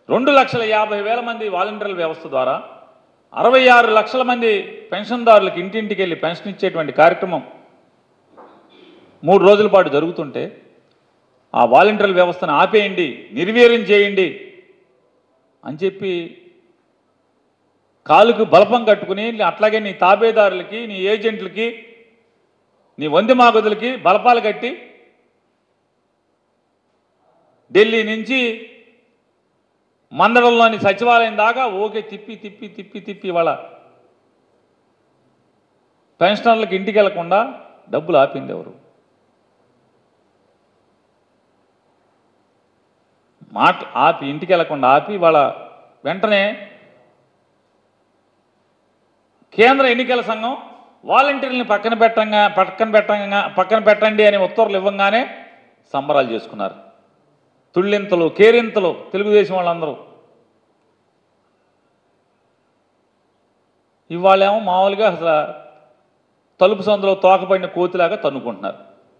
రెండు లక్షల యాభై వేల మంది వాలంటీర్ల వ్యవస్థ ద్వారా అరవై ఆరు లక్షల మంది పెన్షన్దారులకు ఇంటింటికి వెళ్ళి పెన్షన్ ఇచ్చేటువంటి కార్యక్రమం మూడు రోజుల పాటు జరుగుతుంటే ఆ వాలంటీర్ల వ్యవస్థను ఆపేయండి నిర్వీర్యం చేయండి అని చెప్పి కాలుకు బలపం కట్టుకుని అట్లాగే నీ తాబేదారులకి నీ ఏజెంట్లకి నీ వంది మాగుదులకి బలపాలు కట్టి ఢిల్లీ నుంచి మందడంలోని సచివాలయం దాకా ఓకే తిప్పి తిప్పి తిప్పి తిప్పి వాళ్ళ పెన్షనర్లకు ఇంటికి వెళ్లకుండా డబ్బులు ఆపింది ఎవరు మాట ఆపి ఇంటికి వెళ్లకుండా ఆపి వాళ్ళ వెంటనే కేంద్ర ఎన్నికల సంఘం వాలంటీర్లను పక్కన పెట్టంగా పక్కన పెట్టంగా పక్కన పెట్టండి అని ఉత్తర్వులు ఇవ్వగానే సంబరాలు చేసుకున్నారు తుళ్ళింతలు కేరింతలు తెలుగుదేశం వాళ్ళందరూ ఇవాళేమో మామూలుగా అసలు తలుపు సందులో తోకపడిన కోతిలాగా తన్నుకుంటున్నారు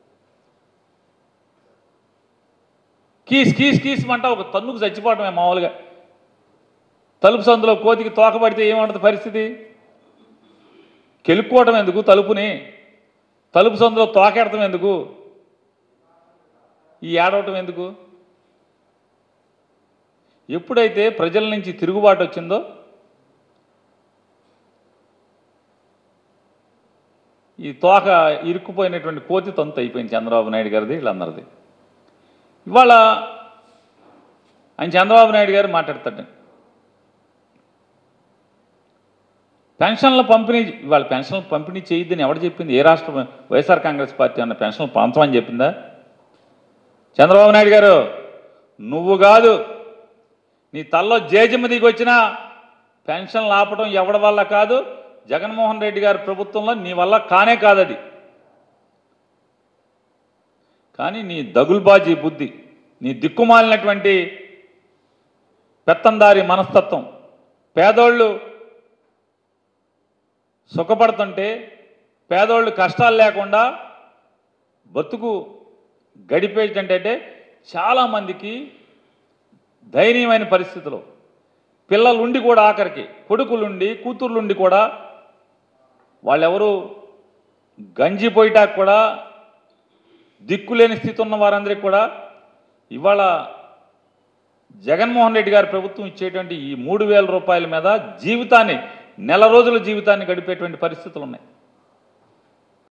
కీస్ కీస్ కీస్ అంట ఒక తన్నుకు చచ్చిపోవటమే మామూలుగా తలుపు సందులో కోతికి తోకపడితే ఏముంటుంది పరిస్థితి కెలుక్కోవటం ఎందుకు తలుపుని తలుపు సందులో తోకెడటం ఎందుకు ఈ ఏడవటం ఎందుకు ఎప్పుడైతే ప్రజల నుంచి తిరుగుబాటు వచ్చిందో ఈ తోక ఇరుక్కుపోయినటువంటి కోతి తంతు అయిపోయింది చంద్రబాబు నాయుడు గారిది వీళ్ళందరిది ఇవాళ ఆయన చంద్రబాబు నాయుడు గారు మాట్లాడతాడు పెన్షన్ల పంపిణీ ఇవాళ పెన్షన్లు పంపిణీ చేయొద్దని ఎవడు చెప్పింది ఏ రాష్ట్ర వైఎస్ఆర్ కాంగ్రెస్ పార్టీ అన్న పెన్షన్లు పంచమని చెప్పిందా చంద్రబాబు నాయుడు గారు నువ్వు కాదు నీ తల్లో జేజమ్మ దిగి వచ్చినా పెన్షన్లు ఆపడం ఎవడి వల్ల కాదు జగన్మోహన్ రెడ్డి గారి ప్రభుత్వంలో నీ వల్ల కానే కాదది కానీ నీ దగుల్బాజీ బుద్ధి నీ దిక్కుమాలినటువంటి పెత్తందారి మనస్తత్వం పేదోళ్ళు సుఖపడుతుంటే పేదోళ్ళు కష్టాలు లేకుండా బతుకు గడిపేటంటే చాలామందికి దయనీయమైన పరిస్థితులు పిల్లలుండి కూడా ఆఖరికి కొడుకులుండి కూతుర్లుండి కూడా వాళ్ళెవరు గంజి పోయిటాకు కూడా దిక్కులేని స్థితి ఉన్న వారందరికీ కూడా ఇవాళ జగన్మోహన్ రెడ్డి గారి ప్రభుత్వం ఇచ్చేటువంటి ఈ మూడు వేల రూపాయల మీద జీవితాన్ని నెల రోజుల జీవితాన్ని గడిపేటువంటి పరిస్థితులు ఉన్నాయి